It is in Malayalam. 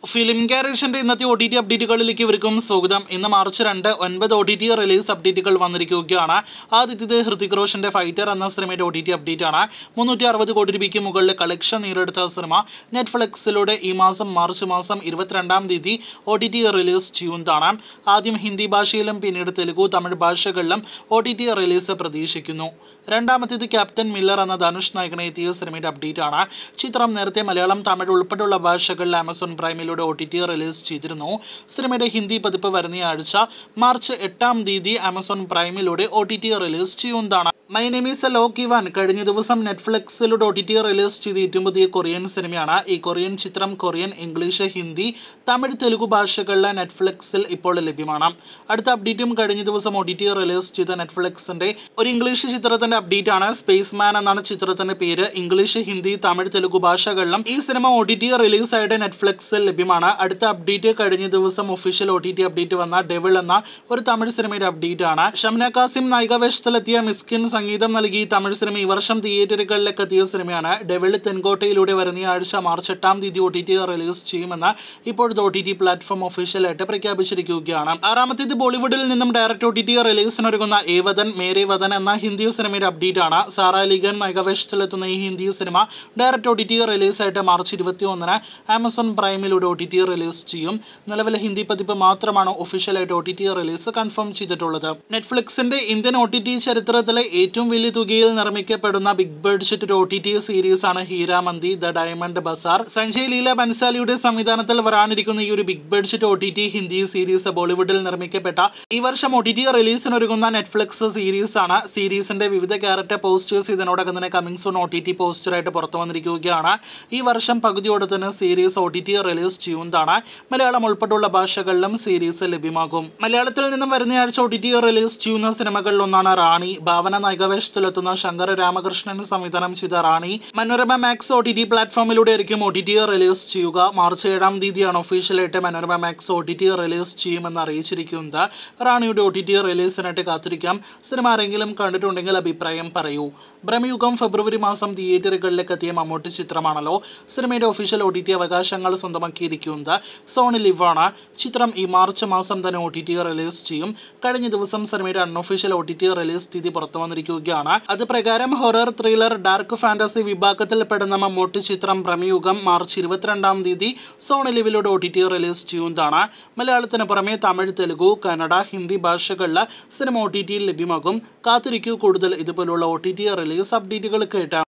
ഫിലിം ഗാരേജിന്റെ ഇന്നത്തെ ഒ ടി ടി അപ്ഡേറ്റുകളിലേക്ക് ഇവർക്കും സ്വാഗതം ഇന്ന് മാർച്ച് രണ്ട് ഒൻപത് ഒ ടി ടി റിലീസ് അപ്ഡേറ്റുകൾ വന്നിരിക്കുകയാണ് ആദ്യത്തേത് ഹൃതിക് റോഷന്റെ ഫൈറ്റർ എന്ന സിനിമയുടെ ഒ ടി ടി അപ്ഡേറ്റ് ആണ് മുന്നൂറ്റി അറുപത് കോടി രൂപയ്ക്ക് മുകളിൽ കളക്ഷൻ നേടിയെടുത്ത സിനിമ നെറ്റ്ഫ്ലിക്സിലൂടെ ഈ മാസം മാർച്ച് മാസം ഇരുപത്തിരണ്ടാം തീയതി ഒ ടി ടി റിലീസ് ചെയ്യുന്നതാണ് ആദ്യം ഹിന്ദി ഭാഷയിലും പിന്നീട് തെലുഗു തമിഴ് ഭാഷകളിലും ഒ ടി ടി റിലീസ് പ്രതീക്ഷിക്കുന്നു രണ്ടാമത്തേത് ക്യാപ്റ്റൻ മില്ലർ എന്ന ധനുഷ് നായകനെ എത്തിയ സിനിമയുടെ അപ്ഡേറ്റ് ആണ് ചിത്രം നേരത്തെ മലയാളം തമിഴ് ഉൾപ്പെടെയുള്ള ഭാഷകളിൽ ആമസോൺ പ്രൈമിലൂടെ ഒ ടി ടി റിലീസ് ചെയ്തിരുന്നു സിനിമയുടെ ഹിന്ദി പതിപ്പ് വരുന്ന ആഴ്ച മാർച്ച് എട്ടാം തീയതി ആമസോൺ പ്രൈമിലൂടെ ഒ ടി ടി റിലീസ് ചെയ്യുന്നതാണ് മൈ നെമീസ് ലോക്ക് ഇവാൻ കഴിഞ്ഞ ദിവസം നെറ്റ്ഫ്ലിക്സിലൂടെ ഒ ടി ടി റിലീസ് ചെയ്ത ഏറ്റവും പുതിയ കൊറിയൻ സിനിമയാണ് ഈ കൊറിയൻ ചിത്രം കൊറിയൻ ഇംഗ്ലീഷ് ഹിന്ദി തമിഴ് തെലുഗു ഭാഷകളിലെ നെറ്റ്ഫ്ലിക്സിൽ ഇപ്പോൾ ലഭ്യമാണ് അടുത്ത അപ്ഡേറ്റും കഴിഞ്ഞ ദിവസം ഒ ടി ടി റിലീസ് ചെയ്ത നെറ്റ്ഫ്ലിക്സിന്റെ ഒരു ഇംഗ്ലീഷ് ചിത്രത്തിന്റെ അപ്ഡേറ്റ് ആണ് സ്പേസ് മാൻ എന്നാണ് ചിത്രത്തിന്റെ പേര് ഇംഗ്ലീഷ് ഹിന്ദി തമിഴ് തെലുഗു ഭാഷകളിലും ഈ cinema O T T release ആയിട്ട് നെറ്റ്ഫ്ലിക്സിൽ ലഭ്യമാണ് അടുത്ത അപ്ഡേറ്റ് കഴിഞ്ഞ ദിവസം official O T T update വന്ന ഡെവിൾ എന്ന ഒരു തമിഴ് സിനിമയുടെ അപ്ഡേറ്റ് ആണ് ഷംന കാസിം നായിക വേഷത്തിലെത്തിയ മിസ്കിൻ സംഗീതം നൽകി തമിഴ് സിനിമ ഈ വർഷം തിയേറ്ററുകളിലേക്ക് എത്തിയ സിനിമയാണ് ഡെവിൾ തെൻകോട്ടയിലൂടെ വരുന്ന ആഴ്ച മാർച്ച് എട്ടാം തീയതി ഒ ടി ടി റിലീസ് ചെയ്യുമെന്ന് ഇപ്പോഴത്തെ ഒ ടി ടി പ്ലാറ്റ്ഫോം ഒഫീഷ്യലായിട്ട് പ്രഖ്യാപിച്ചിരിക്കുകയാണ് ആറാമത്തേത് ബോളിവുഡിൽ നിന്നും ഡയറക്റ്റ് ഒ ടി ടി റിലീസിനൊരുങ്ങുന്ന ഏ വദൻ മേരെ വദൻ എന്ന ഹിന്ദി സിനിമയുടെ അപ്ഡേറ്റ് ആണ് സാറ ലിഗൻ നായകവേഷത്തിലെത്തുന്ന ഈ Hindi cinema direct O T T റിലീസായിട്ട് മാർച്ച് ഇരുപത്തി ഒന്നിന് ആമസോൺ പ്രൈമിലൂടെ ഒ ടി ടി റിലീസ് ചെയ്യും നിലവിലെ ഹിന്ദി പതിപ്പ് മാത്രമാണ് ഒഫീഷ്യലായിട്ട് O T T release confirm ചെയ്തിട്ടുള്ളത് നെറ്റ്ഫ്ലിക്സിന്റെ ഇന്ത്യൻ ഒ ടി ടി ചരിത്രത്തിലെ ഏറ്റവും വലിയ തുകയിൽ നിർമ്മിക്കപ്പെടുന്ന ബിഗ് ബഡ്ജറ്റ് ഒരു ഒ ടി ടി സീരീസ് ആണ് Heeramandi the diamond bazaar Sanjay Leela ബൻസാലിയുടെ സംവിധാനത്തിൽ വരാനിരിക്കുന്ന ഈ ഒരു big budget O T T Hindi series ബോളിവുഡിൽ നിർമ്മിക്കപ്പെട്ട ഈ വർഷം ഒ ടി ടി റിലീസിനൊരുങ്ങുന്ന നെറ്റ്ഫ്ലിക്സ് സീരീസ് ആണ് സീരീസിന്റെ വിവിധ ക്യാരക്ടർ പോസ്റ്റേഴ്സ് ഇതിനോടകം തന്നെ coming soon O T T പോസ്റ്ററായിട്ട് പുറത്തു വന്നിരിക്കുകയാണ് ഈ വർഷം പകുതിയോടെ തന്നെ series O T T release ചെയ്യുന്നതാണ് മലയാളം ഉൾപ്പെടെയുള്ള ഭാഷകളിലും സീരീസ് ലഭ്യമാകും മലയാളത്തിൽ നിന്നും വരുന്ന ആഴ്ച ഒ ടി ടി റിലീസ് ചെയ്യുന്ന സിനിമകളിൽ ഒന്നാണ് റാണി ഭാവന നായികവേഷത്തിലെത്തുന്ന ശങ്കർ രാമകൃഷ്ണൻ സംവിധാനം ചെയ്ത Rani Manorama Max O T T പ്ലാറ്റ്ഫോമിലൂടെ ആയിരിക്കും ഒ ടി ടി റിലീസ് ചെയ്യുക മാർച്ച് ഏഴാം തീയതിയാണ് ഒഫീഷ്യലായിട്ട് Manorama Max O T T release ചെയ്യുമെന്ന് അറിയിച്ചിരിക്കുന്നത് റാണിയുടെ ഒ ടി ടി റിലീസിനായിട്ട് കാത്തിരിക്കാം സിനിമ ആരെങ്കിലും കണ്ടിട്ടുണ്ടെങ്കിൽ അഭിപ്രായം പറയൂ ബ്രഹ്മയുഗം ഫെബ്രുവരി മാസം തിയേറ്ററുകളിലേക്ക് എത്തിയ മമ്മൂട്ടി ചിത്രമാണല്ലോ സിനിമയുടെ ഒഫീഷ്യൽ ഒ ടി ടി അവകാശങ്ങൾ സ്വന്തമാക്കിയിരിക്കുന്നത് സോണി ലിവാണ് ചിത്രം ഈ മാർച്ച് മാസം തന്നെ ഒ ടി ടി റിലീസ് ചെയ്യും കഴിഞ്ഞ ദിവസം സിനിമയുടെ unofficial O T T release തീയതി പുറത്തു വന്നിരിക്കുകയാണ് അത് പ്രകാരം ഹൊറർ ത്രില്ലർ ഡാർക്ക് ഫാന്റസി വിഭാഗത്തിൽപ്പെടുന്ന മമ്മൂട്ടി ചിത്രം ബ്രഹ്മയുഗം മാർച്ച് ഇരുപത്തിരണ്ടാം തീയതി സോണി ലിവിലൂടെ ഒ ടി ടി റിലീസ് ചെയ്യുന്നതാണ് മലയാളത്തിന് പുറമെ തമിഴ് തെലുഗു കന്നഡ ഹിന്ദി ഭാഷകളിൽ സിനിമ ഒ ടി ടിയിൽ ലഭ്യമാകും കാത്തിരിക്കൂ കൂടുതൽ ഇതുപോലുള്ള ഒ ടി ടി റിലീസ് അപ്ഡേറ്റുകൾ കേട്ടാം